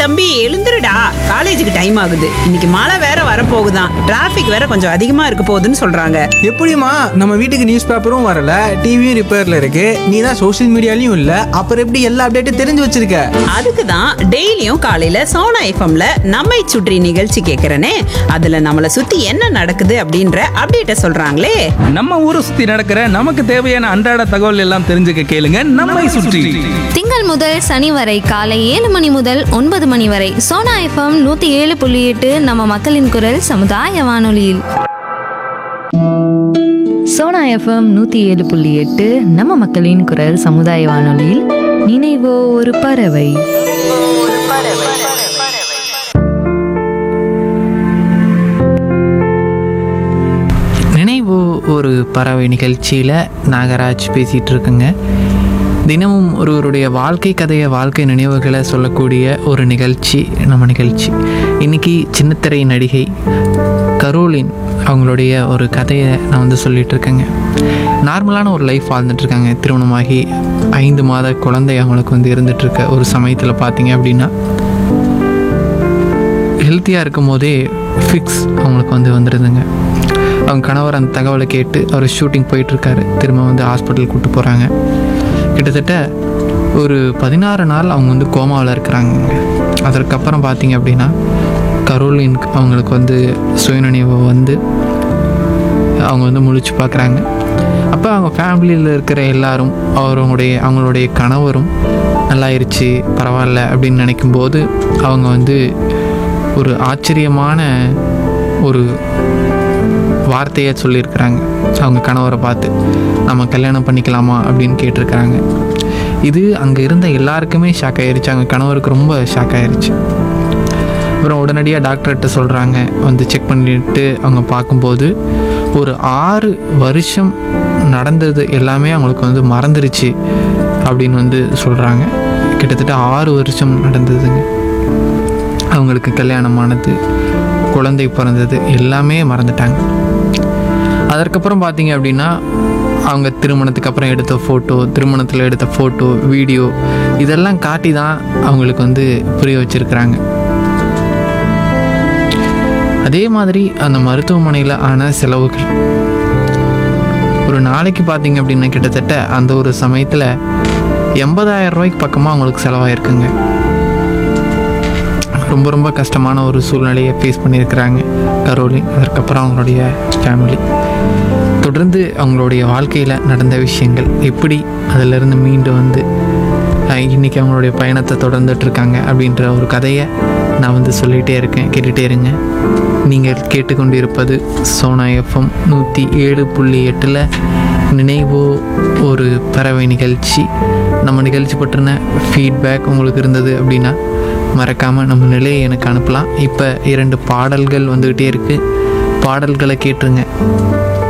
தம்பி எழுந்துருடா காலேஜுக்கு டைம் ஆகுது இன்னைக்கு மழை வேற வரப்போகுதான் டிராஃபிக் வேற கொஞ்சம் அதிகமா இருக்க போகுதுன்னு சொல்றாங்க எப்படிம்மா நம்ம வீட்டுக்கு நியூஸ் பேப்பரும் வரல டிவியும் ரிப்பேர்ல இருக்கு நீ தான் சோஷியல் மீடியாலையும் இல்ல அப்புறம் எப்படி எல்லா அப்டேட்டும் தெரிஞ்சு வச்சிருக்க அதுக்கு தான் டெய்லியும் காலையில சோனா எஃப்எம்ல நம்மை சுற்றி நிகழ்ச்சி கேட்கறனே அதுல நம்மள சுத்தி என்ன நடக்குது அப்படின்ற அப்டேட்ட சொல்றாங்களே நம்ம ஊரை சுத்தி நடக்கிற நமக்கு தேவையான அன்றாட தகவல் எல்லாம் தெரிஞ்சுக்க கேளுங்க நம்மை சுற்றி திங்கள் முதல் சனி வரை காலை ஏழு மணி முதல் ஒன்பது மணி வரை சோனா எஃப்எம் நூத்தி ஏழு புள்ளி எட்டு நம்ம மக்களின் குரல் சமுதாய வானொலியில் சோனா எஃப்எம் நூற்றி ஏழு புள்ளி எட்டு நம்ம மக்களின் குரல் சமுதாய வானொலியில் நினைவோ ஒரு பறவை நினைவு ஒரு பறவை நிகழ்ச்சியில் நாகராஜ் பேசிகிட்டு இருக்குங்க தினமும் ஒருவருடைய வாழ்க்கை கதையை வாழ்க்கை நினைவுகளை சொல்லக்கூடிய ஒரு நிகழ்ச்சி நம்ம நிகழ்ச்சி இன்றைக்கி சின்னத்திரை நடிகை கரோலின் அவங்களுடைய ஒரு கதையை நான் வந்து சொல்லிட்டு இருக்கேங்க நார்மலான ஒரு லைஃப் வாழ்ந்துட்டுருக்காங்க திருமணமாகி ஐந்து மாத குழந்தை அவங்களுக்கு வந்து இருந்துகிட்ருக்க ஒரு சமயத்தில் பார்த்தீங்க அப்படின்னா ஹெல்த்தியாக இருக்கும் போதே ஃபிக்ஸ் அவங்களுக்கு வந்து வந்துடுதுங்க அவங்க கணவர் அந்த தகவலை கேட்டு அவர் ஷூட்டிங் போயிட்டுருக்காரு திரும்ப வந்து ஹாஸ்பிட்டல் கூட்டு போகிறாங்க கிட்டத்தட்ட ஒரு பதினாறு நாள் அவங்க வந்து கோமாவில் இருக்கிறாங்க அதற்கப்புறம் பார்த்தீங்க அப்படின்னா கரோலின் அவங்களுக்கு வந்து சுயநினைவு வந்து அவங்க வந்து முழிச்சு பார்க்குறாங்க அப்போ அவங்க ஃபேமிலியில் இருக்கிற எல்லாரும் அவங்களுடைய அவங்களுடைய கணவரும் நல்லாயிருச்சு பரவாயில்ல அப்படின்னு நினைக்கும்போது அவங்க வந்து ஒரு ஆச்சரியமான ஒரு வார்த்தையை சொல்லியிருக்கிறாங்க அவங்க கணவரை பார்த்து நம்ம கல்யாணம் பண்ணிக்கலாமா அப்படின்னு கேட்டிருக்கிறாங்க இது அங்கே இருந்த எல்லாருக்குமே ஷாக் ஆயிருச்சு அவங்க கணவருக்கு ரொம்ப ஷாக் ஆயிருச்சு அப்புறம் உடனடியாக டாக்டர்கிட்ட சொல்கிறாங்க வந்து செக் பண்ணிட்டு அவங்க பார்க்கும்போது ஒரு ஆறு வருஷம் நடந்தது எல்லாமே அவங்களுக்கு வந்து மறந்துருச்சு அப்படின்னு வந்து சொல்கிறாங்க கிட்டத்தட்ட ஆறு வருஷம் நடந்ததுங்க அவங்களுக்கு கல்யாணமானது குழந்தை பிறந்தது எல்லாமே மறந்துட்டாங்க அதற்கப்புறம் பார்த்தீங்க அப்படின்னா அவங்க திருமணத்துக்கு அப்புறம் எடுத்த ஃபோட்டோ திருமணத்தில் எடுத்த ஃபோட்டோ வீடியோ இதெல்லாம் காட்டி தான் அவங்களுக்கு வந்து புரிய வச்சுருக்கிறாங்க அதே மாதிரி அந்த மருத்துவமனையில் ஆன செலவுகள் ஒரு நாளைக்கு பார்த்தீங்க அப்படின்னா கிட்டத்தட்ட அந்த ஒரு சமயத்தில் எண்பதாயிரம் ரூபாய்க்கு பக்கமாக அவங்களுக்கு செலவாயிருக்குங்க ரொம்ப ரொம்ப கஷ்டமான ஒரு சூழ்நிலையை ஃபேஸ் பண்ணியிருக்கிறாங்க கரோலின் அதற்கப்புறம் அவங்களுடைய ஃபேமிலி தொடர்ந்து அவங்களுடைய வாழ்க்கையில் நடந்த விஷயங்கள் எப்படி அதிலிருந்து மீண்டு வந்து அஹ், இன்னைக்கு அவங்களுடைய பயணத்தை தொடர்ந்துட்டு இருக்காங்க அப்படின்ற ஒரு கதையை நான் வந்து சொல்லிகிட்டே இருக்கேன் கேட்டுகிட்டே இருங்க நீங்கள் கேட்டுக்கொண்டிருப்பது சோனா எஃப்எம் நூற்றி ஏழு புள்ளி எட்டில் நினைவோ ஒரு பறவை நிகழ்ச்சி நம்ம நிகழ்ச்சி பற்றின ஃபீட்பேக் உங்களுக்கு இருந்தது அப்படின்னா மறக்காமல் நம்ம நிலையை எனக்கு அனுப்பலாம் இப்போ இரண்டு பாடல்கள் வந்துக்கிட்டே இருக்குது பாடல்களை கேட்டுருங்க